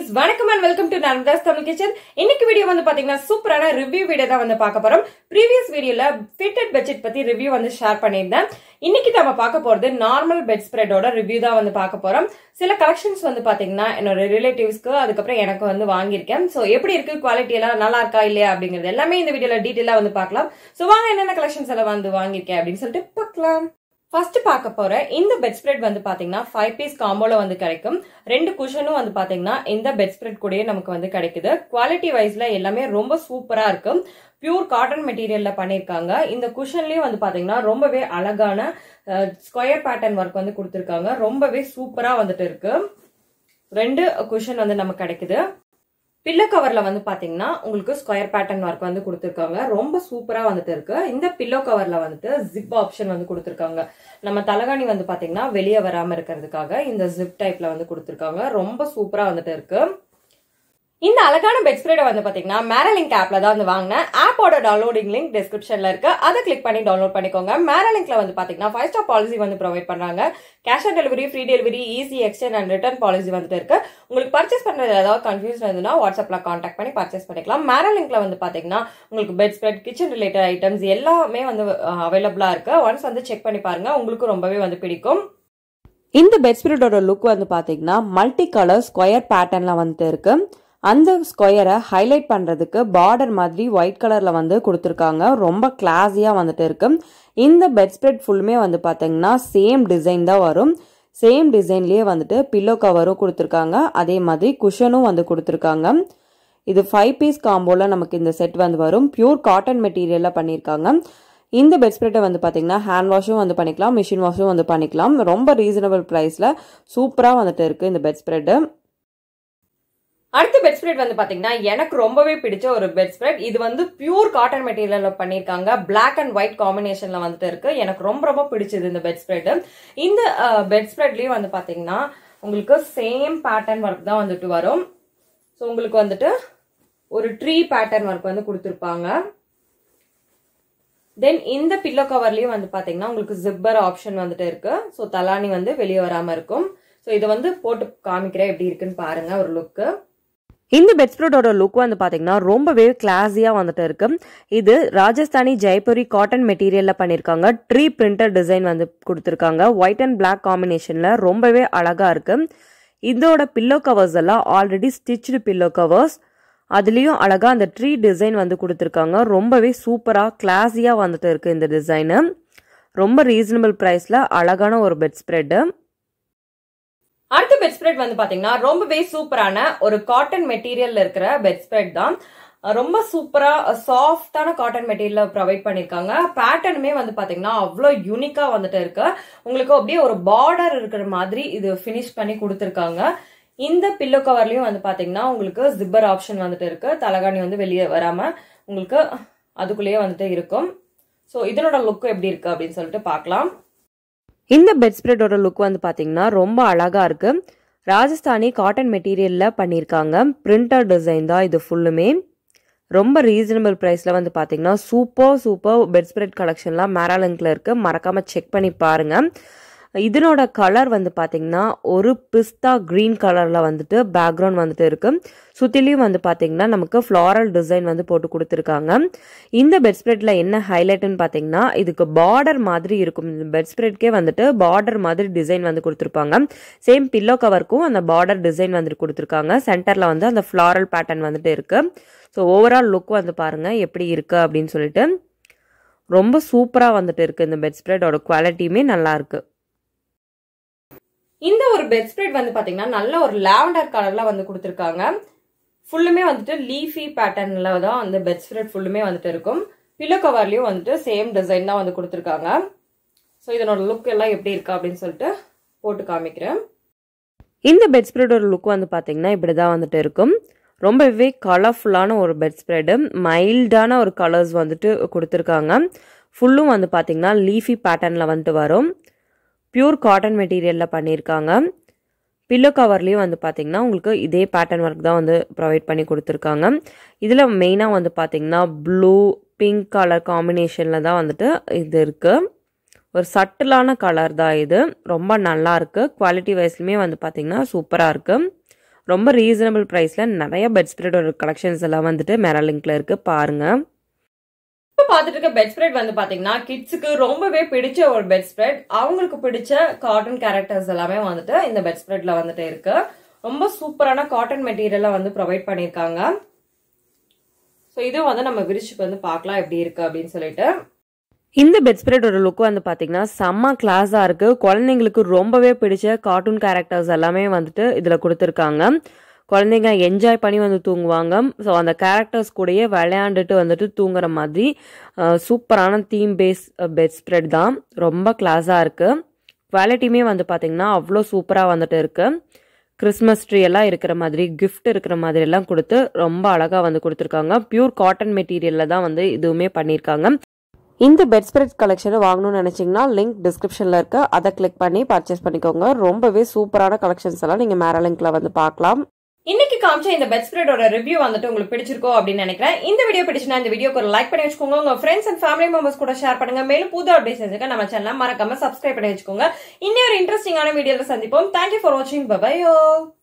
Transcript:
friends வணக்கம் and welcome to Narmada's Tamil kitchen இன்னைக்கு video வந்து பாத்தீங்கன்னா சூப்பரான ரிவ்யூ வீடியோ தான் வந்து பார்க்க போறோம் ப்ரீவியஸ் வீடியோல ஃபிட்டட் பெட்ஷீட் பத்தி ரிவ்யூ வந்து ஷேர் பண்ணியிருந்தேன் இன்னைக்கு நம்ம பார்க்க போறது நார்மல் பெட் ஸ்ப்ரெடோட ரிவ்யூ தான் வந்து பார்க்க போறோம் சில கலெக்ஷன்ஸ் வந்து பாத்தீங்கன்னா என்னோட ரிலேட்டிவ்ஸ்க்கு அதுக்கப்புறம் எனக்கு வந்து வாங்கியிருக்கேன் ஸோ எப்படி இருக்கு குவாலிட்டி எல்லாம் நல்லா இருக்கா இல்லையா அப்படிங்கிறது எல்லாமே இந்த வீடியோல டீட்டெயிலா வந்து பார்க்கலாம் ஸோ வாங்க என்னென்ன கலெக்ஷன்ஸ் எல்லாம் வந்து வாங்கியிருக்கேன் அப்படின்னு சொல்லிட்டு பார்க்கலாம் ஃபர்ஸ்ட் பார்க்க போற இந்த பெட் ஸ்ப்ரெட் வந்து பாத்தீங்கன்னா ஃபைவ் பீஸ் காம்போல வந்து கிடைக்கும் ரெண்டு குஷனும் வந்து பாத்தீங்கன்னா இந்த பெட் ஸ்ப்ரெட் கூடயே நமக்கு வந்து கிடைக்குது குவாலிட்டி வைஸ்ல எல்லாமே ரொம்ப சூப்பரா இருக்கு பியூர் காட்டன் மெட்டீரியல்ல பண்ணிருக்காங்க இந்த குஷன்லயும் வந்து பாத்தீங்கன்னா ரொம்பவே அழகான ஸ்கொயர் பேட்டர்ன் ஒர்க் வந்து கொடுத்துருக்காங்க ரொம்பவே சூப்பரா வந்துட்டு இருக்கு ரெண்டு குஷன் வந்து நமக்கு கிடைக்குது பில்லோ கவர்ல வந்து பாத்தீங்கன்னா உங்களுக்கு ஸ்கொயர் பேட்டர்ன் ஒர்க் வந்து கொடுத்துருக்காங்க ரொம்ப சூப்பரா வந்துட்டு இருக்கு இந்த பில்லோ கவர்ல வந்துட்டு ஜிப் ஆப்ஷன் வந்து கொடுத்துருக்காங்க நம்ம தலகாணி வந்து பாத்தீங்கன்னா வெளியே வராம இருக்கிறதுக்காக இந்த ஜிப் டைப்ல வந்து கொடுத்துருக்காங்க ரொம்ப சூப்பரா வந்துட்டு இருக்கு இந்த அழகான பெட் ஸ்ப்ரெடை வந்து பாத்தீங்கன்னா மேரலிங்க் ஆப்ல தான் வந்து வாங்கினேன் ஆப்போட டவுன்லோடிங் லிங்க் டிஸ்கிரிப்ஷன்ல இருக்கு அதை கிளிக் பண்ணி டவுன்லோட் பண்ணிக்கோங்க மேரலிங்க்ல வந்து பாத்தீங்கன்னா ஃபைவ் ஸ்டார் பாலிசி வந்து ப்ரொவைட் பண்றாங்க cash on delivery free delivery easy exchange and return policy வந்துட்டு இருக்கு உங்களுக்கு பர்ச்சேஸ் பண்றது ஏதாவது கன்ஃபியூஷன் இருந்ததுன்னா வாட்ஸ்அப்ல கான்டாக்ட் பண்ணி பர்ச்சேஸ் பண்ணிக்கலாம் மேரலிங்க்ல வந்து பாத்தீங்கன்னா உங்களுக்கு bedspread kitchen related items எல்லாமே வந்து அவைலபிளா இருக்கு ஒன்ஸ் வந்து செக் பண்ணி பாருங்க உங்களுக்கு ரொம்பவே வந்து பிடிக்கும் இந்த பெட் ஸ்பிரிட்டோட லுக் வந்து பார்த்தீங்கன்னா மல்டி கலர் ஸ்கொயர் பேட்டர்னில் வந்துட்டு இருக்கு அந்த ஸ்கொயரை ஹைலைட் பண்ணுறதுக்கு பார்டர் மாதிரி ஒயிட் கலரில் வந்து கொடுத்துருக்காங்க ரொம்ப கிளாஸியாக வந்துட்டு இருக்கு இந்த பெட் ஸ்ப்ரெட் ஃபுல்லுமே வந்து பார்த்தீங்கன்னா சேம் டிசைன் தான் வரும் சேம் டிசைன்லேயே வந்துட்டு பில்லோ கவரும் கொடுத்துருக்காங்க அதே மாதிரி குஷனும் வந்து கொடுத்துருக்காங்க இது ஃபைவ் பீஸ் காம்போவில் நமக்கு இந்த செட் வந்து வரும் பியூர் காட்டன் மெட்டீரியலில் பண்ணியிருக்காங்க இந்த பெட் ஸ்ப்ரெட்டை வந்து பார்த்தீங்கன்னா ஹேண்ட் வாஷும் வந்து பண்ணிக்கலாம் மிஷின் வாஷும் வந்து பண்ணிக்கலாம் ரொம்ப ரீசனபிள் ப்ரைஸில் சூப்பராக வந்துட்டு இருக்குது இந்த பெட் ஸ்ப்ரெட்டு அடுத்த பெட் ஸ்ப்ரெட் வந்து பாத்தீங்கன்னா எனக்கு ரொம்பவே பிடிச்ச ஒரு பெட் ஸ்ப்ரெட் இது வந்து பியூர் காட்டன் மெட்டீரியல்ல பண்ணிருக்காங்க பிளாக் அண்ட் ஒயிட் காம்பினேஷன்ல வந்துட்டு இருக்கு எனக்கு ரொம்ப ரொம்ப பிடிச்சது இந்த பெட் ஸ்ப்ரெட் இந்த பெட் ஸ்ப்ரெட்லயும் வந்து பாத்தீங்கன்னா உங்களுக்கு சேம் பேட்டர்ன் ஒர்க் தான் வந்துட்டு வரும் ஸோ உங்களுக்கு வந்துட்டு ஒரு ட்ரீ பேட்டர்ன் ஒர்க் வந்து கொடுத்துருப்பாங்க தென் இந்த பில்லோ கவர்லயும் வந்து பாத்தீங்கன்னா உங்களுக்கு ஜிப்பர் ஆப்ஷன் வந்துட்டு இருக்கு ஸோ தலானி வந்து வெளியே வராம இருக்கும் ஸோ இதை வந்து போட்டு காமிக்கிறேன் எப்படி இருக்குன்னு பாருங்க ஒரு லுக்கு இந்த பெட் ஸ்ப்ரெட்டோட லுக் வந்து பார்த்தீங்கன்னா ரொம்பவே கிளாஸியாக வந்துட்டு இருக்கு இது ராஜஸ்தானி ஜெய்புரி காட்டன் மெட்டீரியலில் பண்ணியிருக்காங்க ட்ரீ பிரிண்டர் டிசைன் வந்து கொடுத்துருக்காங்க ஒயிட் அண்ட் பிளாக் காம்பினேஷனில் ரொம்பவே அழகாக இருக்கு இதோட பில்லோ கவர்ஸ் எல்லாம் ஆல்ரெடி ஸ்டிச்சு பில்லோ கவர்ஸ் அதுலேயும் அழகாக அந்த ட்ரீ டிசைன் வந்து கொடுத்துருக்காங்க ரொம்பவே சூப்பராக கிளாஸியாக வந்துட்டு இருக்கு இந்த டிசைனு ரொம்ப ரீசனபிள் ப்ரைஸில் அழகான ஒரு பெட் ஸ்ப்ரெட்டு அடுத்த பெட் ஸ்ப்ரெட் வந்து பாத்தீங்கன்னா ரொம்பவே சூப்பரான ஒரு காட்டன் மெட்டீரியல்ல இருக்கிற பெட் ஸ்ப்ரெட் தான் ரொம்ப சூப்பரா சாஃப்டான காட்டன் மெட்டீரியல் ப்ரொவைட் பண்ணிருக்காங்க பேட்டர்னுமே வந்து பாத்தீங்கன்னா அவ்வளோ யூனிக்கா வந்துட்டு இருக்கு உங்களுக்கு அப்படியே ஒரு பார்டர் இருக்கிற மாதிரி இது ஃபினிஷ் பண்ணி கொடுத்துருக்காங்க இந்த பில்லோ கவர்லயும் வந்து பாத்தீங்கன்னா உங்களுக்கு ஜிப்பர் ஆப்ஷன் வந்துட்டு இருக்கு தலகாணி வந்து வெளியே வராம உங்களுக்கு அதுக்குள்ளேயே வந்துட்டு இருக்கும் ஸோ இதனோட லுக் எப்படி இருக்கு அப்படின்னு சொல்லிட்டு பார்க்கலாம் இந்த பெட் ஸ்ப்ரெட்டோட லுக் வந்து பார்த்தீங்கன்னா ரொம்ப அழகாக இருக்கு ராஜஸ்தானி காட்டன் மெட்டீரியலில் பண்ணியிருக்காங்க பிரிண்டர் டிசைன் தான் இது ஃபுல்லுமே ரொம்ப ரீசனபிள் ப்ரைஸில் வந்து பார்த்தீங்கன்னா சூப்பர் சூப்பர் பெட் ஸ்ப்ரெட் கலெக்ஷன்லாம் மேராலிங்கில் இருக்குது மறக்காமல் செக் பண்ணி பாருங்கள் இதனோட கலர் வந்து பார்த்தீங்கன்னா ஒரு பிஸ்தா க்ரீன் கலரில் வந்துட்டு பேக்ரவுண்ட் வந்துட்டு இருக்கு சுற்றிலையும் வந்து பார்த்தீங்கன்னா நமக்கு ஃப்ளாரல் டிசைன் வந்து போட்டு கொடுத்துருக்காங்க இந்த பெட் ஸ்ப்ரெட்டில் என்ன ஹைலைட்னு பார்த்தீங்கன்னா இதுக்கு பார்டர் மாதிரி இருக்கும் இந்த பெட் ஸ்ப்ரெட்கே வந்துட்டு பார்டர் மாதிரி டிசைன் வந்து கொடுத்துருப்பாங்க சேம் பில்லோ கவருக்கும் அந்த பார்டர் டிசைன் வந்துட்டு கொடுத்துருக்காங்க சென்டரில் வந்து அந்த ஃப்ளாரல் பேட்டர்ன் வந்துட்டு இருக்கு ஸோ ஓவரால் லுக் வந்து பாருங்க எப்படி இருக்கு அப்படின்னு சொல்லிட்டு ரொம்ப சூப்பராக வந்துட்டு இருக்கு இந்த பெட் ஸ்ப்ரெடோட குவாலிட்டியுமே நல்லா இருக்கு இந்த ஒரு பெட் ஸ்ப்ரெட் வந்து பாத்தீங்கன்னா நல்ல ஒரு லாவெண்டர் கலர்ல வந்து கொடுத்துருக்காங்க ஃபுல்லுமே வந்துட்டு லீஃபி பேட்டர்ன்ல தான் அந்த பெட் ஸ்ப்ரெட் ஃபுல்லுமே வந்துட்டு இருக்கும் பில்லோ கவர்லயும் வந்துட்டு சேம் டிசைன் தான் வந்து கொடுத்துருக்காங்க ஸோ இதனோட லுக் எல்லாம் எப்படி இருக்கா அப்படின்னு சொல்லிட்டு போட்டு காமிக்கிறேன் இந்த பெட் ஸ்ப்ரெடோட லுக் வந்து பார்த்தீங்கன்னா இப்படி தான் வந்துட்டு இருக்கும் ரொம்பவே கலர்ஃபுல்லான ஒரு பெட் ஸ்ப்ரெடு மைல்டான ஒரு கலர்ஸ் வந்துட்டு கொடுத்துருக்காங்க ஃபுல்லும் வந்து பார்த்தீங்கன்னா லீஃபி பேட்டர்னில் வந்துட்டு வரும் பியூர் காட்டன் மெட்டீரியலில் பண்ணியிருக்காங்க பில்லோ கவர்லேயும் வந்து பார்த்தீங்கன்னா உங்களுக்கு இதே பேட்டர்ன் ஒர்க் தான் வந்து ப்ரொவைட் பண்ணி கொடுத்துருக்காங்க இதில் மெயினாக வந்து பார்த்தீங்கன்னா ப்ளூ பிங்க் கலர் காம்பினேஷனில் தான் வந்துட்டு இது இருக்குது ஒரு சட்டிலான கலர் தான் இது ரொம்ப நல்லா இருக்கு குவாலிட்டி வைஸ்லையுமே வந்து பார்த்தீங்கன்னா சூப்பராக இருக்கு ரொம்ப ரீசனபிள் ப்ரைஸில் நிறைய பெட் ஸ்ப்ரெடோட கலெக்ஷன்ஸ் எல்லாம் வந்துட்டு மெரலிங்கில் இருக்குது பாருங்கள் இப்போ பார்த்துட்டு இருக்க பெட் ஸ்ப்ரெட் வந்து பாத்தீங்கன்னா கிட்ஸுக்கு ரொம்பவே பிடிச்ச ஒரு பெட் ஸ்ப்ரெட் அவங்களுக்கு பிடிச்ச காட்டன் கேரக்டர்ஸ் எல்லாமே வந்துட்டு இந்த பெட் ஸ்ப்ரெட்ல வந்துட்டு இருக்கு ரொம்ப சூப்பரான காட்டன் மெட்டீரியலை வந்து ப்ரொவைட் பண்ணியிருக்காங்க ஸோ இதுவும் வந்து நம்ம விரிச்சுக்கு வந்து பார்க்கலாம் எப்படி இருக்கு அப்படின்னு சொல்லிட்டு இந்த பெட் ஸ்ப்ரெடோட லுக் வந்து பார்த்தீங்கன்னா செம்ம கிளாஸாக இருக்குது குழந்தைங்களுக்கு ரொம்பவே பிடிச்ச கார்ட்டூன் கேரக்டர்ஸ் எல்லாமே வந்துட்டு இதில் கொடுத்துருக்காங்க குழந்தைங்க என்ஜாய் பண்ணி வந்து தூங்குவாங்க ஸோ அந்த கேரக்டர்ஸ் கூடயே விளையாண்டுட்டு வந்துட்டு தூங்குற மாதிரி சூப்பரான தீம் பேஸ் பெட் ஸ்ப்ரெட் தான் ரொம்ப கிளாஸாக இருக்குது குவாலிட்டியுமே வந்து பார்த்திங்கன்னா அவ்வளோ சூப்பராக வந்துட்டு இருக்குது கிறிஸ்மஸ் ட்ரீ எல்லாம் இருக்கிற மாதிரி கிஃப்ட் இருக்கிற மாதிரி எல்லாம் கொடுத்து ரொம்ப அழகாக வந்து கொடுத்துருக்காங்க பியூர் காட்டன் மெட்டீரியலில் தான் வந்து இதுவுமே பண்ணியிருக்காங்க இந்த பெட் ஸ்ப்ரெட் கலெக்ஷனை வாங்கணும்னு நினச்சிங்கன்னா லிங்க் டிஸ்கிரிப்ஷனில் இருக்க அதை கிளிக் பண்ணி பர்ச்சேஸ் பண்ணிக்கோங்க ரொம்பவே சூப்பரான கலெக்ஷன்ஸ் எல்லாம் நீங்கள் மேரா லிங்க்ல வந்து பார்க்கலாம் இன்னைக்கு காமிச்ச இந்த பெட் ஸ்ப்ரெடோட ரிவ்யூ வந்துட்டு உங்களுக்கு பிடிச்சிருக்கோ அப்படின்னு நினைக்கிறேன் இந்த வீடியோ பிடிச்சினா இந்த வீடியோக்கு ஒரு லைக் பண்ணி வச்சுக்கோங்க உங்க ஃப்ரெண்ட்ஸ் அண்ட் ஃபேமிலி மெம்பர்ஸ் கூட ஷேர் பண்ணுங்க மேலும் புது அப்டேட் செஞ்சுக்க நம்ம சேனலை மறக்காம சப்ஸ்கிரைப் பண்ணி வச்சுக்கோங்க இன்னொரு இன்ட்ரெஸ்டிங்கான வீடியோல சந்திப்போம் தேங்க்யூ ஃபார் வாட்சிங் பபாயோ